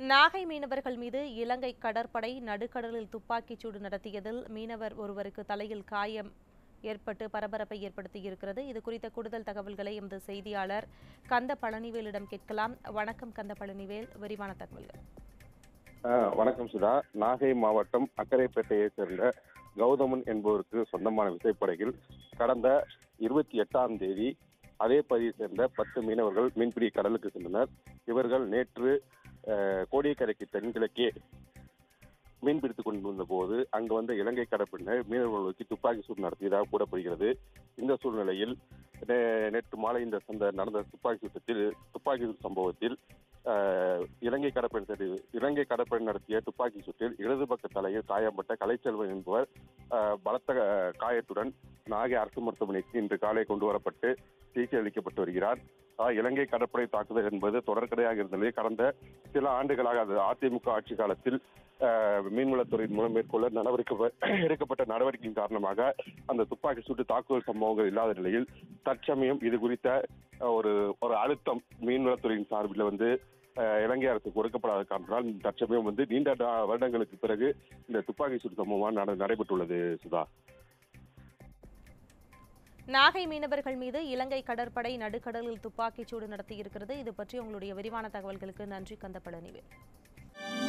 நாகை மீனவர்கள் மீது இலங்கை கடற்படை நடுக்கடலில் துப்பாக்கிச் சூடு நடத்தியதில் மீனவர் ஒருவருக்கு தலையில் காயம் ஏற்பட்டு பரபரப்பை ஏற்படுத்தியிருக்கிறது இது குறித்த கூடுதல் தகவல்களை எமது செய்தியாளர் கந்த பழனிவேலிடம் கேட்கலாம் வணக்கம் கந்த பழனிவேல் விரிவான தகவல்கள் ஆ, வணக்கம் சுதா நாகை மாவட்டம் அக்கரைப்பேட்டையைச் சேர்ந்த கௌதமன் என்பவருக்கு சொந்தமான விசைப்படகில் கடந்த இருபத்தி எட்டாம் தேதி அதே பகுதியைச் சேர்ந்த பத்து மீனவர்கள் மீன்பிடி கடலுக்கு சென்றனர் இவர்கள் நேற்று ஆ, கோடியக்கரைக்கு தென்கிழக்கே மீன்பிடித்துக் கொண்டிருந்த போது அங்கு வந்த இலங்கை கடற்படையினர் மீனவர்கள் நோக்கி துப்பாக்கி சூடு நடத்தியதாக கூறப்படுகிறது இந்த சூழ்நிலையில் நே- நேற்று மாலை இந்த சந்த நடந்த துப்பாக்கி சூட்டத்தில் துப்பாக்கி சூடு சம்பவத்தில் ஆஹ், இலங்கை கடற்படை சரி, இலங்கை கடற்படை நடத்திய துப்பாக்கி சூட்டில் இடது பக்க தலையில் காயம்பட்ட கலைச்செல்வன் என்பவர் ஆஹ், பலத்த ஆஹ், காயத்துடன் நாகை அரசு மருத்துவமனைக்கு இன்று காலை கொண்டு வரப்பட்டு சிகிச்சை அளிக்கப்பட்டு வருகிறார் ஆஹ், இலங்கை கடற்படை தாக்குதல் என்பது தொடர்கதையாக இருந்தது கடந்த சில ஆண்டுகளாக அது அதிமுக ஆட்சி காலத்தில் ஆஹ், மீன்வளத்துறையின் மூலம் மேற்கொள்ள நடவடிக்கை எடுக்கப்பட்ட நடவடிக்கையின் காரணமாக அந்த துப்பாக்கி சூட்டு தாக்குதல் சம்பவங்கள் இல்லாத நிலையில் தற்சமயம் இது குறித்த ஆஹ், ஒரு ஒரு அழுத்தம் மீன்வளத்துறையின் சார்பில் வந்து ஆஹ், இலங்கை அரசு கொடுக்கப்படாத காரணத்தால் தற்சமயம் வந்து நீண்ட நா- வருடங்களுக்கு பிறகு இந்த துப்பாக்கி சூடு சம்பவம் நட- நடைபெற்றுள்ளது சுதா நாகை மீனவர்கள் மீது இலங்கை கடற்படை நடுக்கடலில் துப்பாக்கிச் சூடு நடத்தியிருக்கிறது இது பற்றி உங்களுடைய விரிவான தகவல்களுக்கு நன்றி கந்த பழனிவேல்